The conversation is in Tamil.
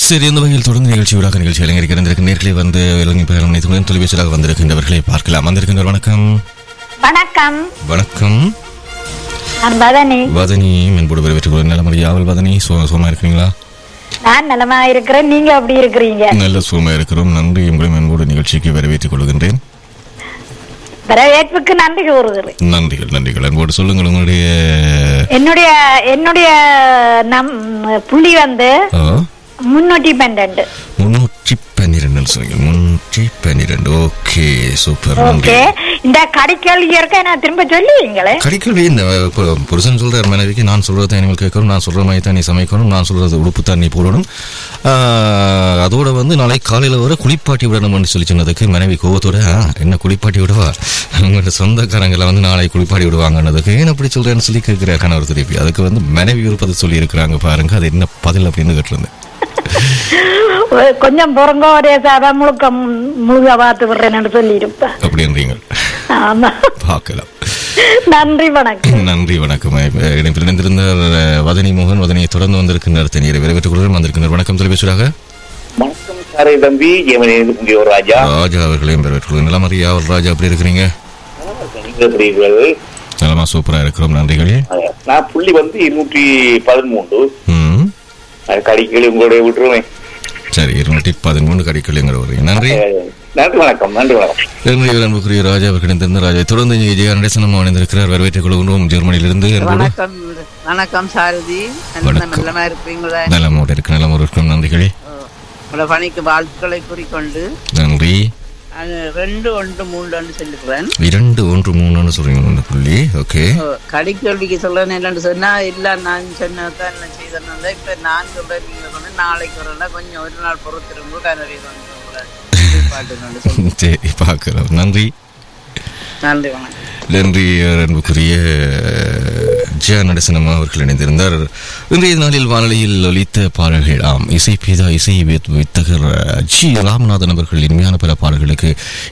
சரி இந்த வகையில் தொடர்ந்து நிகழ்ச்சி ஊடாக நிகழ்ச்சி இளைஞருக்கு இருந்திருக்கும் நேர்களை வந்து இலங்கை பேரம் நினைத்துடன் தொலைபேசியாக வந்திருக்கின்றவர்களை பார்க்கலாம் வந்திருக்கின்றவர் வணக்கம் வணக்கம் வணக்கம் நான் பதனி வதனி மென்போடு வரவேற்று நிலமரி யாவல் வதனி சோ சோமா இருக்கிறீங்களா நான் நலமா இருக்கிறேன் நீங்க எப்படி இருக்கிறீங்க நல்ல சோமா இருக்கிறோம் நன்றி உங்களை மென்போடு நிகழ்ச்சிக்கு வரவேற்றுக் கொள்கின்றேன் வரவேற்புக்கு நன்றி கூறுகிறேன் நன்றிகள் நன்றிகள் அன்போடு சொல்லுங்கள் உங்களுடைய என்னுடைய என்னுடைய நம் புள்ளி வந்து ஆ, முன்னூற்றி பன்னெண்டு முன்னூற்றி பன்னிரெண்டு சொல்லுங்க முன்னூற்றி பன்னிரெண்டு ஓகே சூப்பர் நன்றி ஓகே இந்த கடிக்கல் இருக்க நான் திரும்ப சொல்லுவீங்களே கடிக்கடி இந்த பு- புருஷன் சொல்றார் மனைவிக்கு நான் சொல்றதை இனிமேல் கேட்கணும் நான் சொல்ற மாதிரி தான் நீ சமைக்கணும் நான் சொல்றது உடுப்பு தண்ணி போடணும் ஆஹ், அதோட வந்து நாளை காலையில வர குளிப்பாட்டி விடணும்னு சொல்லி சொன்னதுக்கு மனைவி கோவத்தோட "ஆ, என்ன குளிப்பாட்டி விடவா உங்களோட சொந்தக்காரங்களை வந்து நாளை குளிப்பாட்டி விடுவாங்கன்னதுக்கு ஏன் அப்படி சொல்றேன்னு சொல்லி கேட்கிற கணவர் திருப்பி அதுக்கு வந்து மனைவி விருப்பத்தை சொல்லி இருக்கிறாங்க பாருங்க அது என்ன பதில் அப்படின்னு கேட்டிருந்தேன் ஒரு கொஞ்சம் பொறங்க ஒரே சாதா முழுக்க முழுக பார்த்து விடுறேன்னு சொல்லியிருப்பேன் அப்படின்றீங்க ஆமா பார்க்கலாம் நன்றி வணக்கம் நன்றி வணக்கம் இணைப்பில் இணைந்திருந்த அஹ், வதனி மோகன் வதனியை தொடர்ந்து வந்திருக்கின்ற தண்ணீரை வரவேற்றுக் கொள்கிறேன் வந்திருக்கின்ற வணக்கம் தொலைபேசியாக வணக்கம் சாரை தம்பி எவனே ராஜா ராஜா அவர்களையும் வரவேற்றுக் நிலமரி யாவல் ராஜா எப்படி இருக்கிறீங்க நீங்க எப்படி இருக்கிறது? நலமா சூப்பரா இருக்கிறோம் நன்றிகள் நான் புள்ளி வந்து இருநூற்றி பதிமூன்று ம் கடிக்கடி உங்களுடைய விட்டுருவேன் சரி இருநூற்றி பதிமூணு கடிக்கலைங்கிற ஒரு நன்றி நன்றி வணக்கம் நன்றி வணக்கம் நன்றி அன்புக்குரிய ராஜா அவர்கள் இணைந்திருந்த ராஜா தொடர்ந்து இங்கே ஜெயா நடேசனம் இணைந்திருக்கிறார் வரவேற்றுக் கொள்கிறோம் ஜெர்மனியிலிருந்து அன்போடு வணக்கம் வணக்கம் சாரதி நல்ல வணக்கம். நல்லமா இருக்கிறீங்களா நலமோடு இருக்கு நலமோடு இருக்கும் நன்றிகள் உங்களோட பணிக்கு வாழ்த்துக்களை கூறிக்கொண்டு நன்றி அது ரெண்டு ஒன்று மூன்று ஒன்று சொல்லுகிறேன் இரண்டு ஒன்று மூணுன்னு சொல்றீங்க ஒன்று புள்ளி ஓகே கடிக்கல்விக்கு சொல்றேன் என்னன்னு சொன்னா இல்ல நான் சொன்னதான் என்ன செய்தேன் இப்ப நான் சொல்றேன் நீங்க சொன்ன நாளைக்கு வரல கொஞ்சம் ஒரு நாள் பொறுத்திருங்க கனவே பாட்டு சொல்லி சரி பார்க்கிறோம் நன்றி நன்றி வணக்கம் நன்றி அன்புக்குரிய ஜெயா நடசனம் அவர்கள் இணைந்திருந்தார் இன்றைய நாளில் வானொலியில் ஒலித்த பாடல்கள் ஆம் இசை பீதா இசை வித்- வித்தகர் ஜி ராமநாதன் அவர்கள் இனிமையான பல பாடல்களுக்கு